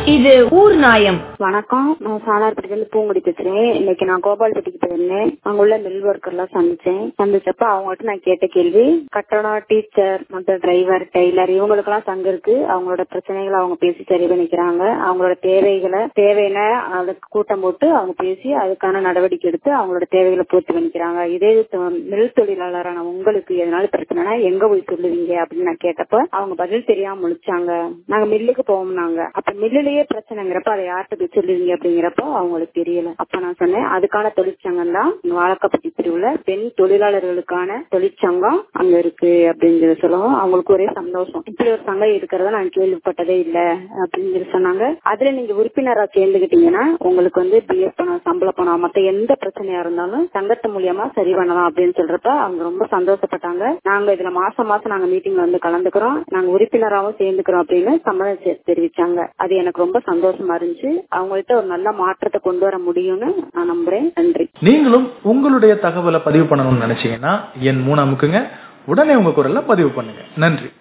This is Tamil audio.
இது ஊர் நாயம் வணக்கம் நான் சாலார்பட்டியில பூங்குடி பேசுறேன் இன்னைக்கு நான் கோபால்பட்டிக்கு போயிருந்தேன் அங்க உள்ள மில் ஒர்க்கர் எல்லாம் சந்திச்சேன் சந்திச்சப்ப அவங்ககிட்ட நான் கேட்ட கேள்வி கட்டடம் டீச்சர் மற்ற டிரைவர் டெய்லர் இவங்களுக்கு எல்லாம் சங்கம் இருக்கு அவங்களோட பிரச்சனைகளை அவங்க பேசி சரி பண்ணிக்கிறாங்க அவங்களோட தேவைகளை தேவைன்னா அதுக்கு கூட்டம் போட்டு அவங்க பேசி அதுக்கான நடவடிக்கை எடுத்து அவங்களோட தேவைகளை பூர்த்தி பண்ணிக்கிறாங்க இதே த- மில் தொழிலாளரான உங்களுக்கு எதனால பிரச்சனைனா எங்க போய் சொல்லுவீங்க அப்படின்னு நான் கேட்டப்ப அவங்க பதில் தெரியாம முழிச்சாங்க நாங்க மில்லுக்கு போவோம்னாங்க அப்ப மில்லுலயே பிரச்சனைங்கிறப்ப அதை யார்கிட்ட போய் சொல்லுவீங்க அப்படிங்கிறப்போ அவங்களுக்கு தெரியல அப்ப நான் சொன்னேன் அதுக்கான தொழிற்சங்கம் தான் வாழக்கப்பட்டி பிரிவுல பெண் தொழிலாளர்களுக்கான தொழிற்சங்கம் அங்க இருக்கு அப்படின்னு சொல்லி சொல்லவும் அவங்களுக்கு ஒரே சந்தோஷம் இப்படி ஒரு சங்கம் இருக்கிறத நான் கேள்விப்பட்டதே இல்ல அப்படின்னு சொல்லி சொன்னாங்க அதுல நீங்க உறுப்பினரா சேர்ந்துகிட்டீங்கன்னா உங்களுக்கு வந்து பிஎஃப் பணம் சம்பள பணம் மத்த எந்த பிரச்சனையா இருந்தாலும் சங்கத்து மூலியமா சரி பண்ணலாம் அப்படின்னு சொல்றப்ப அவங்க ரொம்ப சந்தோஷப்பட்டாங்க நாங்க இதுல மாசம் மாசம் நாங்க மீட்டிங்ல வந்து கலந்துக்கிறோம் நாங்க உறுப்பினராகவும் சேர்ந்துக்கிறோம் அப்படின்னு சம்மதம் தெ- தெரிவிச்சாங்க அது எனக்கு ரொம்ப சந்தோஷமா இருந்துச்சு அவங்கள்ட்ட ஒரு நல்ல மாற்றத்தை கொண்டு வர முடியும்னு நான் நம்புறேன் நன்றி நீங்களும் உங்களுடைய தகவலை பதிவு பண்ணணும்னு நினைச்சீங்கன்னா என் மூணு அமுக்குங்க உடனே உங்க குரல்ல பதிவு பண்ணுங்க நன்றி